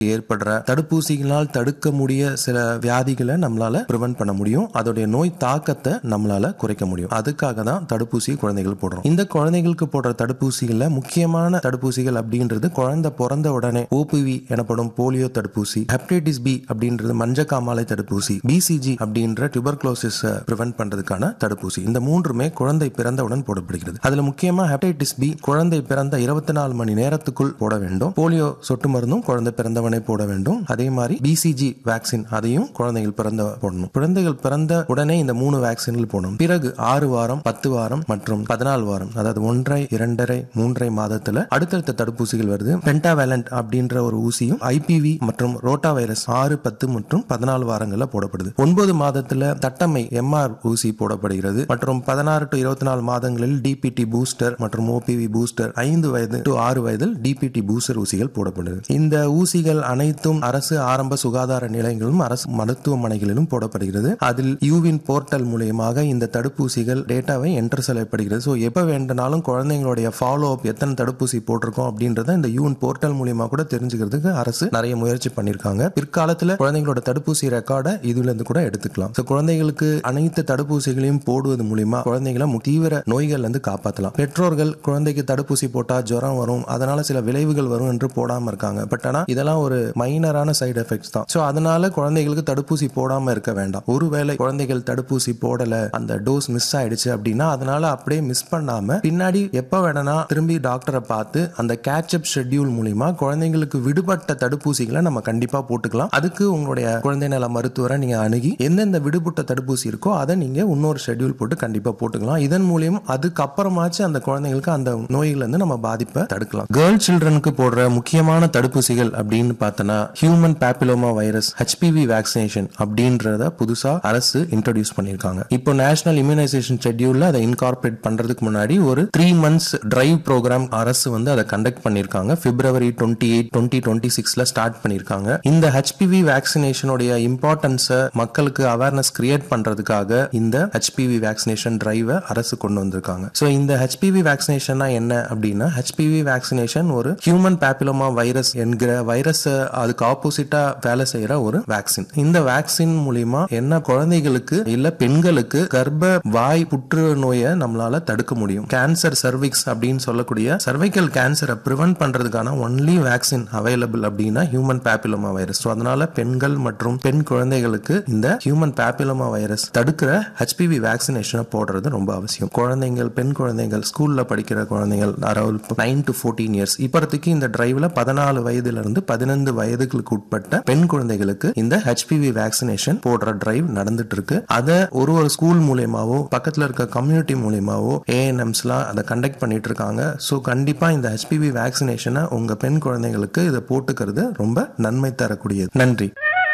ஏற்படுற தடுப்பூசிகளால் தடுக்க முடிய சில வியாதிகளை நம்மளால ப்ரிவென்ட் பண்ண முடியும் அதோடைய நோய் தாக்கத்தை நம்மளால குறைக்க முடியும் அதுக்காக தான் தடுப்பூசி குழந்தைகள் போடுறோம் இந்த குழந்தைகளுக்கு போடுற தடுப்பூசிகள்ல முக்கியமான தடுப்பூசிகள் அப்படின்றது குழந்தை பிறந்த உடனே ஓபிவி எனப்படும் போலியோ தடுப்பூசி ஹெப்படைட்டிஸ் பி அப்படின்றது மஞ்சக்காமாலை தடுப்பூசி பிசிஜி அப்படின்ற டியூபர்குலோசிஸ் ப்ரிவென்ட் பண்றதுக்கான தடுப்பூசி இந்த மூன்றுமே குழந்தை பிறந்தவுடன் போடப்படுகிறது அதுல முக்கியமா ஹெப்படைட்டிஸ் பி குழந்தை பிறந்த இருபத்தி நாலு மணி நேரத்துக்குள் போட வேண்டும் போலியோ சொட்டு மருந்தும் குழந்தை பிறந்தவனே போட வேண்டும் அதே மாதிரி பிசிஜி வேக்சின் அதையும் குழந்தைகள் பிறந்த போடணும் குழந்தைகள் பிறந்த உடனே இந்த மூணு வேக்சின்கள் போடணும் பிறகு ஆறு வாரம் பத்து வாரம் மற்றும் பதினாலு வாரம் அதாவது ஒன்றை இரண்டரை மூன்றரை மாதத்துல அடுத்தடுத்த தடுப்பூசிகள் வருது பென்டாவேலண்ட் அப்படின்ற ஒரு ஊசியும் ஐபிவி மற்றும் ரோட்டா வைரஸ் ஆறு பத்து மற்றும் பதினாலு வாரங்கள்ல போடப்படுது ஒன்பது மாதத்துல தட்டம்மை எம்ஆர் ஊசி போடப்படுகிறது மற்றும் பதினாறு டு இருபத்தி நாலு மாதங்களில் டிபிடி பூஸ்டர் மற்றும் ஓபிவி பூஸ்டர் ஐந்து வயது டு ஆறு வயதில் டிபிடி பூஸ்டர் ஊசிகள் போடப்படுது இந்த ஊசிகள் அனைத்தும் அரசு ஆரம்ப சுகாதார நிலையங்களிலும் அரசு மருத்துவமனைகளிலும் போடப்படுகிறது அதில் யூவின் போர்ட்டல் மூலியமாக இந்த தடுப்பூசிகள் டேட்டாவை என்டர் செய்யப்படுகிறது ஸோ எப்போ வேண்டுனாலும் குழந்தைங்களுடைய ஃபாலோ அப் எத்தனை தடுப்பூசி போட்டிருக்கோம் அப்படின்றத இந்த யூன் போர்ட்டல் மூலியமா கூட தெரிஞ்சுக்கிறதுக்கு அரசு நிறைய முயற்சி பண்ணிருக்காங்க பிற்காலத்துல குழந்தைங்களோட தடுப்பூசி ரெக்கார்டை இதுல இருந்து கூட எடுத்துக்கலாம் ஸோ குழந்தைகளுக்கு அனைத்து தடுப்பூசிகளையும் போடுவது மூலியமா குழந்தைகளை மு- தீவிர நோய்கள்ல இருந்து காப்பாற்றலாம் பெற்றோர்கள் குழந்தைக்கு தடுப்பூசி போட்டா ஜுரம் வரும் அதனால சில விளைவுகள் வரும் என்று போடாம இருக்காங்க பட் ஆனா இதெல்லாம் ஒரு மைனரான சைடு எஃபெக்ட்ஸ் தான் ஸோ அதனால குழந்தைகளுக்கு தடுப்பூசி போடாம இருக்க வேண்டாம் ஒருவேளை குழந்தைகள் தடுப்பூசி போடல அந்த டோஸ் மிஸ் ஆயிடுச்சு அப்படின்னா அதனால அப்படியே மிஸ் பண்ணாம பின்னாடி எப்ப வேணா திரும்பி டாக்டரை பார்த்து அந்த கேட்சப் ஷெட்யூல் மூலியமா குழந்தைங்களுக்கு விடுபட்ட தடுப்பூசிகளை நம்ம கண்டிப்பா போட்டுக்கலாம் அதுக்கு உங்களுடைய குழந்தை நல மருத்துவரை நீங்க அணுகி எந்தெந்த விடுபட்ட தடுப்பூசி இருக்கோ அதை நீங்க இன்னொரு ஷெட்யூல் போட்டு கண்டிப்பா போட்டுக்கலாம் இதன் மூலியம் அதுக்கப்புறமாச்சு அந்த குழந்தைங்களுக்கு அந்த நோய்கள் இருந்து நம்ம பாதிப்பை தடுக்கலாம் கேர்ள் சில்ட்ரனுக்கு போடுற முக்கியமான தடுப்பூசிகள் அப்படின்னு பார்த்தோன்னா human papilloma virus HPV vaccination அப்படின்றத புதுசா அரசு இன்ட்ரடியூஸ் பண்ணிருக்காங்க இப்போ நேஷனல் இம்யூனைசேஷன் ஷெட்யூல்ல அதை இன்கார்பரேட் பண்றதுக்கு முன்னாடி ஒரு த்ரீ மந்த்ஸ் டிரைவ் ப்ரோக்ராம் அரசு வந்து அதை கண்டக்ட் பண்ணிருக்காங்க February twenty eight twenty twenty சிக்ஸ்ல ஸ்டார்ட் பண்ணிருக்காங்க இந்த ஹெச்பிவி வேக்சினேஷனுடைய இம்பார்ட்டன்ஸை மக்களுக்கு அவேர்னஸ் கிரியேட் பண்றதுக்காக இந்த ஹெச்பிவி வேக்சினேஷன் டிரைவை அரசு கொண்டு வந்திருக்காங்க ஸோ இந்த ஹெச்பிவி வேக்சினேஷன்னா என்ன அப்படின்னா ஹெச்பிவி வேக்சினேஷன் ஒரு ஹியூமன் பேப்பிலோமா வைரஸ் என்கிற வைரஸ் அதுக்கு ஆப்போசிட்டா வேலை செய்யற ஒரு வேக்சின் இந்த வேக்சின் மூலியமா என்ன குழந்தைகளுக்கு இல்ல பெண்களுக்கு கர்ப்ப வாய் புற்று நோயை நம்மளால தடுக்க முடியும் கேன்சர் சர்விக்ஸ் அப்படின்னு சொல்லக்கூடிய சர்வைக்கல் கேன்சரை ப்ரிவென்ட் பண்றதுக்கான ஒன்லி வேக்சின் அவைலபிள் அப்படின்னா ஹியூமன் பேப்பிலோமா வைரஸ் ஸோ அதனால பெண்கள் மற்றும் பெண் குழந்தைகளுக்கு இந்த ஹியூமன் பேப்பிலோமா வைரஸ் தடுக்கிற ஹெச்பிவி வேக்சினேஷனை போடுறது ரொம்ப அவசியம் குழந்தைகள் பெண் குழந்தைகள் ஸ்கூல்ல படிக்கிற குழந்தைகள் அதாவது நைன் டு ஃபோர்டீன் இயர்ஸ் இப்போதைக்கு இந்த டிரைவ்ல பதினாலு வயதுல இருந்து பதினைந்து வயதுகளுக்கு உட்பட்ட பெண் குழந்தைகளுக்கு இந்த ஹெச்பிவி வேக்சினேஷன் போடுற டிரைவ் நடந்துட்டு இருக்கு அதை ஒரு ஒரு ஸ்கூல் மூலியமாவோ பக்கத்துல இருக்க கம்யூனிட்டி மூலியமாவோ ஏஎன்எம்ஸ்லாம் அதை கண்டக்ட் பண்ணிட்டு இருக்காங்க ஸோ கண்டிப்பா இந்த ஹெச்பிவி வேக்சினேஷனை உங்க பெண் குழந்தைகளுக்கு இதை போட்டுக்கிறது ரொம்ப நன்மை தரக்கூடியது நன்றி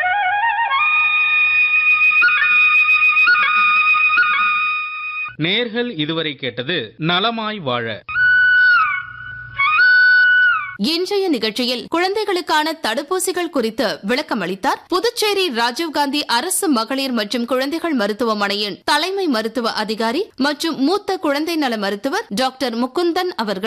நேர்கள் இதுவரை கேட்டது நலமாய் வாழ இன்றைய நிகழ்ச்சியில் குழந்தைகளுக்கான தடுப்பூசிகள் குறித்து விளக்கம் அளித்தார் புதுச்சேரி ராஜீவ்காந்தி அரசு மகளிர் மற்றும் குழந்தைகள் மருத்துவமனையின் தலைமை மருத்துவ அதிகாரி மற்றும் மூத்த குழந்தை நல மருத்துவர் டாக்டர் முகுந்தன் அவர்கள்